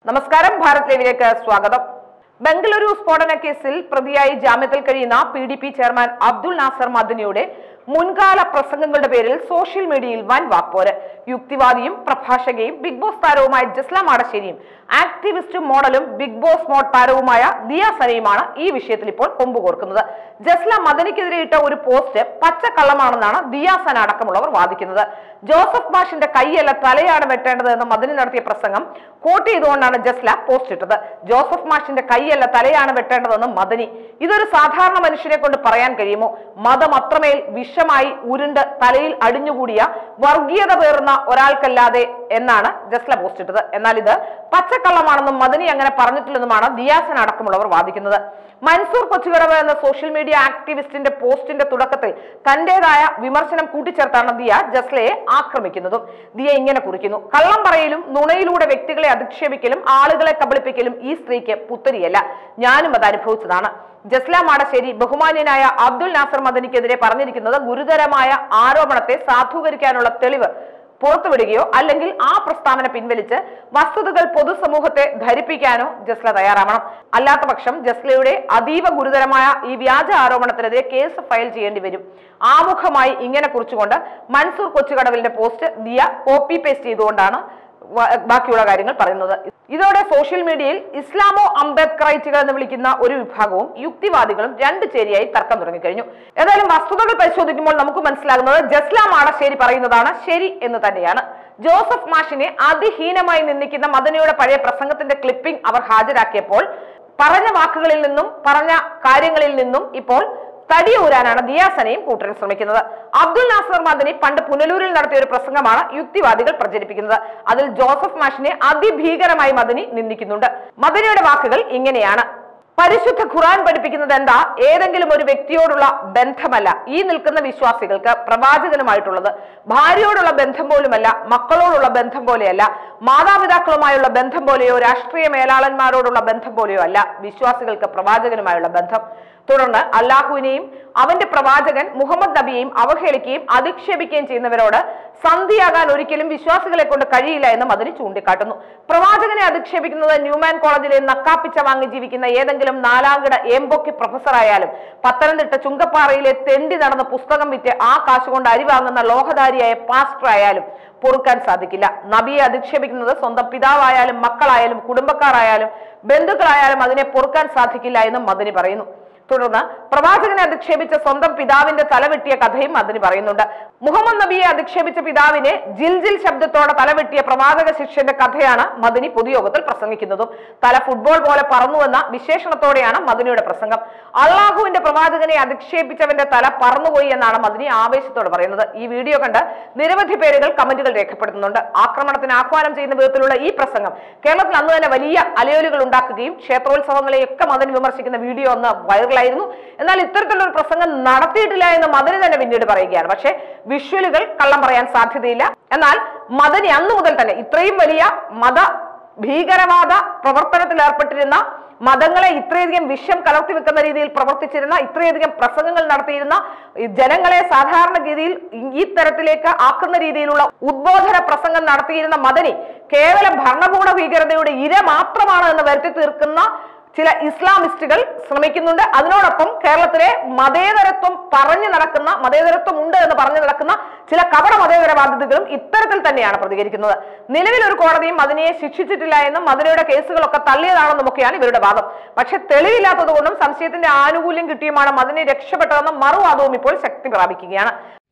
നമസ്കാരം ഭാരത് ലൈവിലേക്ക് സ്വാഗതം ബംഗളൂരു സ്ഫോടന കേസിൽ പ്രതിയായി ജാമ്യത്തിൽ കഴിയുന്ന P D P chairman Abdul Nasser മദനിയുടെ മുൻകാല പ്രസംഗങ്ങളുടെ പേരിൽ സോഷ്യൽ മീഡിയയിൽ വൻ വാക്പോര് യുക്തിവാദിയും പ്രഭാഷകയും ബിഗ് ബോസ് താരവുമായ ജസ്ല മാടശ്ശേരിയും ആക്ടിവിസ്റ്റും മോഡലും ബിഗ് ബോസ് മോഡ് താരവുമായ ദിയ സനയുമാണ് ഈ വിഷയത്തിൽ ഇപ്പോൾ കൊമ്പ് കോർക്കുന്നത് ജസ്ല മദനിക്കെതിരെ ഇട്ട ഒരു പോസ്റ്റ് പച്ചക്കള്ളമാണെന്നാണ് ദിയ സന അടക്കമുള്ളവർ വാദിക്കുന്നത് ജോസഫ് മാഷിന്റെ കൈയല്ല തലയാണ് വെട്ടേണ്ടത് എന്ന് മദനി നടത്തിയ പ്രസംഗം കോട്ട് ചെയ്തുകൊണ്ടാണ് ജസ്ല പോസ്റ്റ് ഇട്ടത് ജോസഫ് മാഷിന്റെ കൈയല്ല തലയാണ് വെട്ടേണ്ടതെന്ന് മദനി ഇതൊരു സാധാരണ മനുഷ്യനെ കൊണ്ട് പറയാൻ കഴിയുമോ മതം അത്രമേൽ വിഷമായി ഉരുണ്ട് തലയിൽ അടിഞ്ഞുകൂടിയ വർഗീയത പേറുന്ന ഒരാൾക്കല്ലാതെ എന്നാണ് ജസ്ല പോസ്റ്റ് ഇട്ടത് എന്നാൽ ഇത് പച്ചക്കള്ളമാണെന്നും മദനി അങ്ങനെ പറഞ്ഞിട്ടില്ലെന്നുമാണ് ദിയാസൻ അടക്കമുള്ളവർ വാദിക്കുന്നത് മൻസൂർ കൊച്ചുകടവ് എന്ന സോഷ്യൽ മീഡിയ ആക്ടിവിസ്റ്റിന്റെ പോസ്റ്റിന്റെ തുടക്കത്തിൽ തന്റേതായ വിമർശനം കൂട്ടിച്ചേർത്താണ് ദിയ ജസ്ലയെ ആക്രമിക്കുന്നതും ദിയ ഇങ്ങനെ കുറിക്കുന്നു കള്ളം പറയലും നുണയിലൂടെ വ്യക്തികളെ അധിക്ഷേപിക്കലും ആളുകളെ കബളിപ്പിക്കലും ഈ സ്ത്രീക്ക് പുത്തരിയല്ല ഞാനും അത് അനുഭവിച്ചതാണ് ജസ്ല മാടശ്ശേരി ബഹുമാന്യനായ അബ്ദുൽ നാസർ മദനിക്കെതിരെ പറഞ്ഞിരിക്കുന്നത് ഗുരുതരമായ ആരോപണത്തെ സാധൂകരിക്കാനുള്ള തെളിവ് പുറത്തുവിടുകയോ അല്ലെങ്കിൽ ആ പ്രസ്താവന പിൻവലിച്ച് വസ്തുതകൾ പൊതുസമൂഹത്തെ ധരിപ്പിക്കാനോ ജസ്ല തയ്യാറാവണം അല്ലാത്ത പക്ഷം ജസ്ലയുടെ അതീവ ഗുരുതരമായ ഈ വ്യാജ ആരോപണത്തിനെതിരെ കേസ് ഫയൽ ചെയ്യേണ്ടി വരും ആമുഖമായി ഇങ്ങനെ കുറിച്ചുകൊണ്ട് മൻസൂർ കൊച്ചുകടവിലിന്റെ പോസ്റ്റ് ദിയ കോപ്പി പേസ്റ്റ് ചെയ്തുകൊണ്ടാണ് വ- ബാക്കിയുള്ള കാര്യങ്ങൾ പറയുന്നത് ഇതോടെ സോഷ്യൽ മീഡിയയിൽ ഇസ്ലാമോ അംബേദ്കറൈറ്റുകൾ എന്ന് വിളിക്കുന്ന ഒരു വിഭാഗവും യുക്തിവാദികളും രണ്ട് ചേരിയായി തർക്കം തുടങ്ങിക്കഴിഞ്ഞു ഏതായാലും വസ്തുതകൾ പരിശോധിക്കുമ്പോൾ നമുക്ക് മനസ്സിലാകുന്നത് ജസ്ല മാടശ്ശേരി പറയുന്നതാണ് ശരി എന്ന് തന്നെയാണ് ജോസഫ് മാഷിനെ അതിഹീനമായി നിന്ദിക്കുന്ന മദനിയുടെ പഴയ പ്രസംഗത്തിന്റെ ക്ലിപ്പിംഗ് അവർ ഹാജരാക്കിയപ്പോൾ പറഞ്ഞ വാക്കുകളിൽ നിന്നും പറഞ്ഞ കാര്യങ്ങളിൽ നിന്നും ഇപ്പോൾ തടിയൂരാനാണ് ദിയാസനയും കൂട്ടരും ശ്രമിക്കുന്നത് അബ്ദുൽ നാസർ മദനി പണ്ട് പുനലൂരിൽ നടത്തിയ ഒരു പ്രസംഗമാണ് യുക്തിവാദികൾ പ്രചരിപ്പിക്കുന്നത് അതിൽ ജോസഫ് മാഷിനെ അതിഭീകരമായി മദനി നിന്ദിക്കുന്നുണ്ട് മദനിയുടെ വാക്കുകൾ ഇങ്ങനെയാണ് പരിശുദ്ധ ഖുറാൻ പഠിപ്പിക്കുന്നത് എന്താ ഏതെങ്കിലും ഒരു വ്യക്തിയോടുള്ള ബന്ധമല്ല ഈ നിൽക്കുന്ന വിശ്വാസികൾക്ക് പ്രവാചകനുമായിട്ടുള്ളത് ഭാര്യയോടുള്ള ബന്ധം പോലുമല്ല മക്കളോടുള്ള ബന്ധം പോലെയല്ല മാതാപിതാക്കളുമായുള്ള ബന്ധം പോലെയോ രാഷ്ട്രീയ മേലാളന്മാരോടുള്ള ബന്ധം പോലെയോ അല്ല വിശ്വാസികൾക്ക് പ്രവാചകനുമായുള്ള ബന്ധം തുടർന്ന് അള്ളാഹുവിനെയും അവന്റെ പ്രവാചകൻ മുഹമ്മദ് നബിയെയും അവഹേളിക്കുകയും അധിക്ഷേപിക്കുകയും ചെയ്യുന്നവരോട് സന്ധിയാകാൻ ഒരിക്കലും വിശ്വാസികളെ കൊണ്ട് കഴിയില്ല എന്നും അതിന് ചൂണ്ടിക്കാട്ടുന്നു പ്രവാചകനെ അധിക്ഷേപിക്കുന്നത് ന്യൂമാൻ കോളേജിലെ നക്കാപ്പിച്ച വാങ്ങി ജീവിക്കുന്ന ഏതെങ്കിലും നാലാംകിട ഏമ്പൊക്കി പ്രൊഫസറായാലും പത്തനംതിട്ട ചുങ്കപ്പാറയിലെ തെണ്ടി നടന്ന പുസ്തകം വിറ്റ് ആ കാശ് കൊണ്ട് അരി വാങ്ങുന്ന ലോഹധാരിയായ പാസ്റ്റർ ആയാലും പൊറുക്കാൻ സാധിക്കില്ല നബിയെ അധിക്ഷേപിക്കുന്നത് സ്വന്തം പിതാവായാലും മക്കളായാലും കുടുംബക്കാരായാലും ബന്ധുക്കളായാലും അതിനെ പൊറുക്കാൻ സാധിക്കില്ല എന്നും മദനി പറയുന്നു തുടർന്ന് പ്രവാചകനെ അധിക്ഷേപിച്ച സ്വന്തം പിതാവിന്റെ തലവെട്ടിയ കഥയും അതിന് പറയുന്നുണ്ട് മുഹമ്മദ് നബിയെ അധിക്ഷേപിച്ച പിതാവിനെ ജിൽജിൽ ശബ്ദത്തോടെ തലവെട്ടിയ പ്രവാചക ശിഷ്യന്റെ കഥയാണ് മദനി പൊതുയോഗത്തിൽ പ്രസംഗിക്കുന്നതും തല ഫുട്ബോൾ പോലെ പറന്നുവെന്ന വിശേഷണത്തോടെയാണ് മദനിയുടെ പ്രസംഗം അള്ളാഹുവിന്റെ പ്രവാചകനെ അധിക്ഷേപിച്ചവന്റെ തല പറന്നുപോയി എന്നാണ് മദനി ആവേശത്തോടെ പറയുന്നത് ഈ വീഡിയോ കണ്ട് നിരവധി പേരുകൾ കമന്റുകൾ രേഖപ്പെടുത്തുന്നുണ്ട് ആക്രമണത്തിന് ആഹ്വാനം ചെയ്യുന്ന വിധത്തിലുള്ള ഈ പ്രസംഗം കേരളത്തിൽ അന്ന് തന്നെ വലിയ അലയൊലികൾ ഉണ്ടാക്കുകയും ക്ഷേത്രോത്സവങ്ങളെയൊക്കെ മദനി വിമർശിക്കുന്ന വീഡിയോ ഒന്ന് വൈറലായിരുന്നു എന്നാൽ ഇത്തരത്തിലുള്ള ഒരു പ്രസംഗം നടത്തിയിട്ടില്ല എന്ന് മദനി തന്നെ പിന്നീട് പറയുകയാണ് പക്ഷേ വിഷ്വലുകൾ കള്ളം പറയാൻ സാധ്യതയില്ല എന്നാൽ മദനി അന്നു മുതൽ തന്നെ ഇത്രയും വലിയ മത ഭീകരവാദ പ്രവർത്തനത്തിൽ ഏർപ്പെട്ടിരുന്ന മതങ്ങളെ ഇത്രയധികം വിഷം കലർത്തി വെക്കുന്ന രീതിയിൽ പ്രവർത്തിച്ചിരുന്ന ഇത്രയധികം പ്രസംഗങ്ങൾ നടത്തിയിരുന്ന ഈ ജനങ്ങളെ സാധാരണഗതിയിൽ ഈ- ഈ തരത്തിലേക്ക് ആക്കുന്ന രീതിയിലുള്ള ഉദ്ബോധന പ്രസംഗം നടത്തിയിരുന്ന മദനി കേവലം ഭരണകൂട ഭീകരതയുടെ ഇര മാത്രമാണ് എന്ന് വരുത്തി തീർക്കുന്ന ചില ഇസ്ലാമിസ്റ്റുകൾ ശ്രമിക്കുന്നുണ്ട് അതിനോടൊപ്പം കേരളത്തിലെ മതേതരത്വം പറഞ്ഞു നടക്കുന്ന മതേതരത്വം ഉണ്ട് എന്ന് പറഞ്ഞു നടക്കുന്ന ചില കപട മതേതരവാദികളും ഇത്തരത്തിൽ തന്നെയാണ് പ്രതികരിക്കുന്നത് നിലവിൽ ഒരു കോടതിയും മദനിയെ ശിക്ഷിച്ചിട്ടില്ല എന്നും മദനയുടെ കേസുകളൊക്കെ തള്ളിയതാണെന്നും ഒക്കെയാണ് ഇവരുടെ വാദം പക്ഷെ തെളിവില്ലാത്തതുകൊണ്ടും സംശയത്തിന്റെ ആനുകൂല്യം കിട്ടിയുമാണ് മദനി രക്ഷപ്പെട്ടതെന്ന മറുവാദവും ഇപ്പോൾ ശക്തി പ്രാപിക്കുകയാണ്